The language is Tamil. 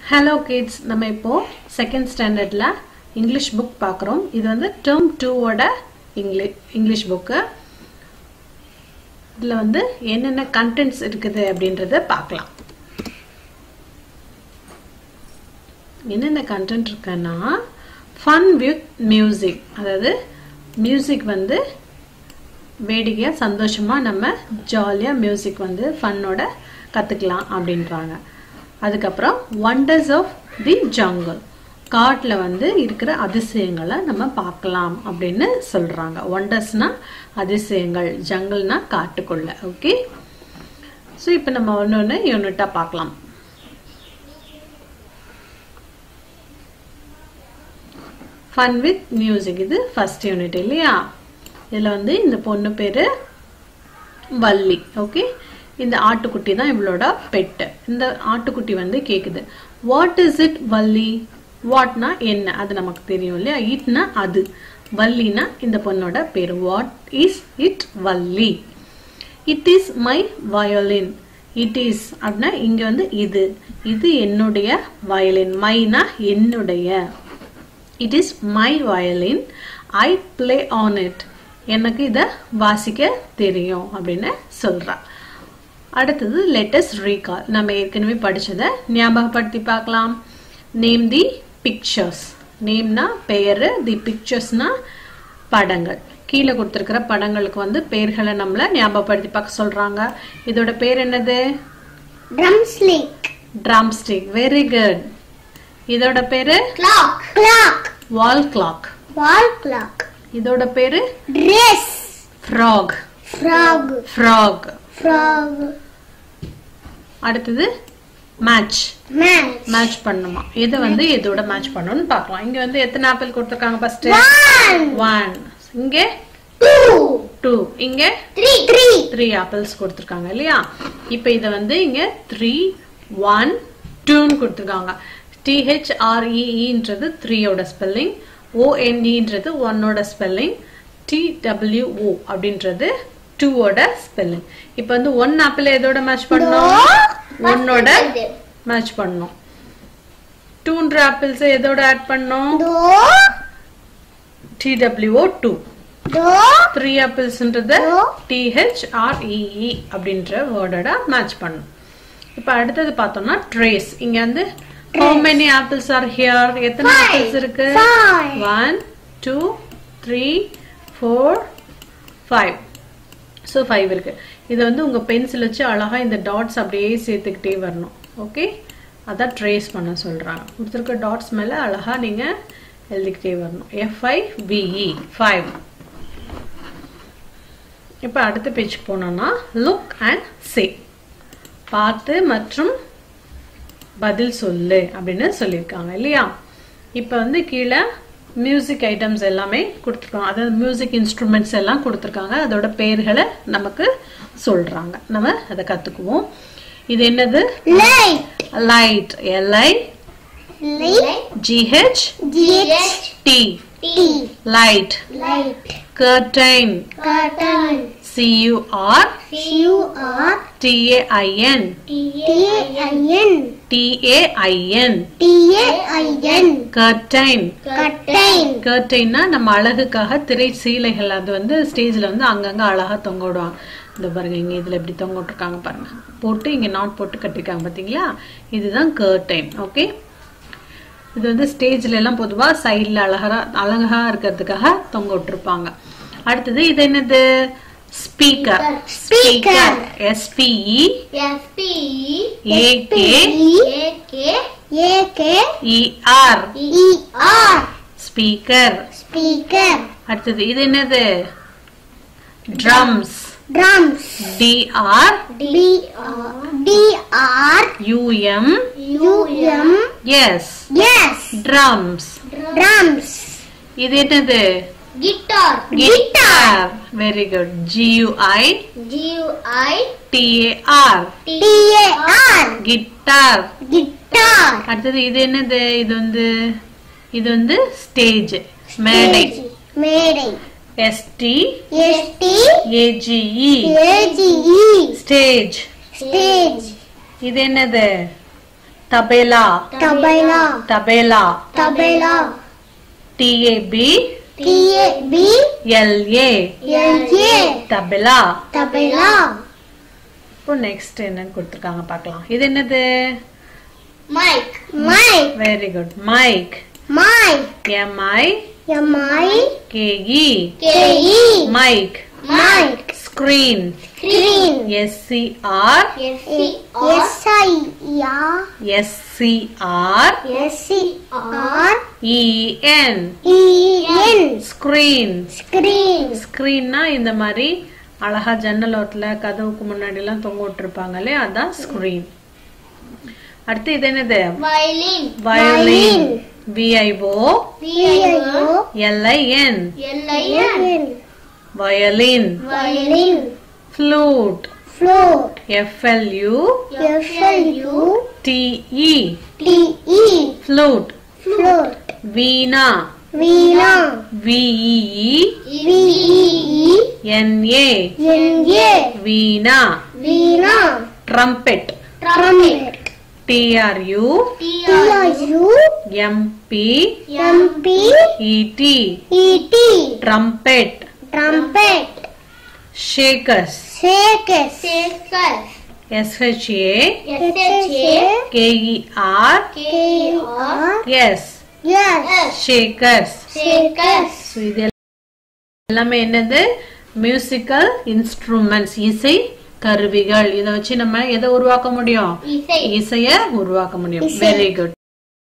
ஹலோ கிட்ஸ் நம்ம இப்போ செகண்ட் ஸ்டாண்டர்டில் இங்கிலீஷ் புக் பார்க்குறோம் இது வந்து டேர்ம் டூவோட இங்கிலீஷ் இங்கிலீஷ் புக்கு இதில் வந்து என்னென்ன கண்டென்ட்ஸ் இருக்குது அப்படின்றத பார்க்கலாம் என்னென்ன கண்டென்ட் இருக்குன்னா ஃபன் வித் மியூசிக் அதாவது மியூசிக் வந்து வேடிக்கையாக சந்தோஷமாக நம்ம ஜாலியாக மியூசிக் வந்து ஃபன்னோட கற்றுக்கலாம் அப்படின்றாங்க அதுக்கப்புறம் ஒண்டர்ஸ் ஆஃப் தி ஜங்கல் காட்டில் வந்து இருக்கிற அதிசயங்களை நம்ம பார்க்கலாம் அப்படின்னு சொல்கிறாங்க ஒண்டர்ஸ்னா அதிசயங்கள் ஜங்கல்னா காட்டுக்குள்ள ஓகே ஸோ இப்போ நம்ம ஒன்று ஒன்று யூனிட்டாக பார்க்கலாம் ஃபன் வித் மியூசிக் இது ஃபர்ஸ்ட் யூனிட் இல்லையா இதில் வந்து இந்த பொண்ணு பேர் வள்ளி ஓகே இந்த ஆட்டுக்குட்டி தான் இவளோட பெட்டு இந்த ஆட்டுக்குட்டி வந்து கேக்குது வாட் இஸ் இட் வள்ளி வாட்னா என்ன அது நமக்கு தெரியும் இல்லையா இட்னா அது வள்ளினா இந்த பொண்ணோட பேர் what is it Valli it is my violin it is அப்படின்னா இங்க வந்து இது இது என்னுடைய வயலின் மைனா என்னுடைய it is my violin I play on it எனக்கு இதை வாசிக்க தெரியும் அப்படின்னு சொல்றா அடுத்தது லேட்டஸ்ட் ரீகால் நம்ம ஏற்கனவே படிச்சதை ஞாபகப்படுத்தி பார்க்கலாம் நேம் தி பிக்சர்ஸ் நேம்னா பெயர் தி பிக்சர்ஸ்னா படங்கள் கீழே கொடுத்துருக்கிற படங்களுக்கு வந்து பெயர்களை நம்மள ஞாபகப்படுத்தி பார்க்க சொல்றாங்க இதோட பேர் என்னது Drumstick. Drumstick very good இதோட பேரு Clock. Clock. Wall clock Wall clock. இதோட பேரு Dress. Frock Frog. Frock Frog. அடுத்தது மேட்ச் Match. மேட்ச் பண்ணுமா இதை வந்து இதோட மேட்ச் பண்ணணும்னு பார்க்கலாம் இங்க வந்து எத்தனை ஆப்பிள் கொடுத்துருக்காங்க ஃபர்ஸ்ட் One. ஒன் இங்க Two. டூ இங்க Three. Three. த்ரீ ஆப்பிள்ஸ் கொடுத்துருக்காங்க இல்லையா இப்போ இதை வந்து இங்க த்ரீ ஒன் டூன்னு கொடுத்துருக்காங்க டிஹெச்ஆர்இன்றது த்ரீயோட ஸ்பெல்லிங் ஓஎன்இன்றது ஒன்னோட ஸ்பெல்லிங் டிடபிள்யூஓ அப்படின்றது டூவோட ஸ்பெல்லிங் இப்போ வந்து ஒன் ஆப்பிள் எதோட மேட்ச் பண்ணோம் ஒன்னோட மேட்ச் பண்ணோம் டூன்ற ஆப்பிள்ஸ் எதோட ஆட் பண்ணோம் Do. T W O two Do. Three ஆப்பிள்ஸ்ன்றது ஓ. டிஹெச்ஆர்இஇ அப்படின்ற வேர்டோட மேட்ச் பண்ணும் இப்போ அடுத்தது பார்த்தோம்னா ட்ரேஸ் இங்க வந்து how many apples are here எத்தனை Five. ஆப்பிள்ஸ் இருக்கு Five. One two three four five so five இருக்கு இதை வந்து உங்க பென்சில் வச்சு அழகா இந்த டாட்ஸ் அப்படியே சேர்த்துக்கிட்டே வரணும் ஓகே அதான் ட்ரேஸ் பண்ண சொல்றாங்க கொடுத்துருக்க டாட்ஸ் மேல அழகா நீங்க எழுதிக்கிட்டே வரணும் எஃப்ஐ விஇ ஃபைவ் இப்போ அடுத்த பேஜ் போனோம்னா லுக் அண்ட் சே பார்த்து மற்றும் பதில் சொல்லு அப்படின்னு சொல்லியிருக்காங்க இல்லையா இப்போ வந்து கீழே மியூசிக் ஐட்டம்ஸ் எல்லாமே கொடுத்துருக்காங்க அதாவது மியூசிக் இன்ஸ்ட்ருமெண்ட்ஸ் எல்லாம் கொடுத்துருக்காங்க அதோட பெயர்களை நமக்கு சொல்றாங்க நம்ம அதை கத்துக்குவோம் இது என்னது Light. Light L I Light. G H G-H. T T. Light Light. Curtain Curtain. C U R C-U-R. T A I N T-A-I-N. T A I N T-A-I-N. Curtain Curtain. கர்டைன்னா நம்ம அழகுக்காக திரை சீலைகள் அது வந்து ஸ்டேஜ்ல வந்து அங்கங்க அழகா தொங்க விடுவாங்க இந்த பாருங்க இங்க இதுல இப்படி தொங்க விட்டுருக்காங்க பாருங்க போட்டு இங்க நாட் போட்டு கட்டிருக்காங்க பாத்தீங்களா இதுதான் கர்டைன் ஓகே இது வந்து ஸ்டேஜ்ல எல்லாம் பொதுவா சைட்ல அழகா அழகா இருக்கிறதுக்காக தொங்க விட்டுருப்பாங்க அடுத்தது இது என்னது speaker Speaker. S P E F-P-E. A K A-K. A-K. E R E-R. Speaker Speaker. அடுத்தது இது என்னது drums Drums. D R D-R. D-R. U M U-M. S Yes. Drums Drums. இது என்னது Guitar. Guitar very good G U I G-U-I. T A R T-A-R. Guitar Guitar. அடுத்தது இது என்னது இது வந்து இது வந்து ஸ்டேஜ் மேடை மேடை ST S-T. ஏஜிஇ A-G-E. Stage Stage. இது என்னது tabla tabela, tabla tabela, T A B T-A-B, L A L-A, tabla tabela, இப்போ நெக்ஸ்ட் என்னன்னு கொடுத்துருக்காங்க பார்க்கலாம் இது என்னது Mike, Mike, very good mic Mike, M I M-I, K E K-E, mic Mike, screen Green, S C R S-I-R, S C R S-C-R, E N E-N, screen screen, ஸ்கிரீன்னா இந்த மாதிரி அழகா ஜன்னல் ஓரத்துல கதவுக்கு முன்னாடி எல்லாம் தொங்க விட்டுருப்பாங்க இல்லையா அதான் ஸ்கிரீன் அடுத்து இது என்னது violin, violin V I O V-I-O, L I N L-I-N, violin violin, flute float, F L U F-L-U, T E T-E, flute float, veena Veena, V E E V-E-E, N A N-A, veena Veena, trumpet trumpet, T R U T-R-U, M P M-P, E T E-T, trumpet trumpet, shakers shaker, shaker, S H A S-H-A, K E R K-R, S yes, shakers shakers, so இது எல்லாமே என்னது மியூசிக்கல் இன்ஸ்ட்ருமெண்ட்ஸ் இசை கருவிகள் இதை வச்சு நம்ம எதை உருவாக்க முடியும் இசை. இசைய உருவாக்க முடியும் இசை. Very good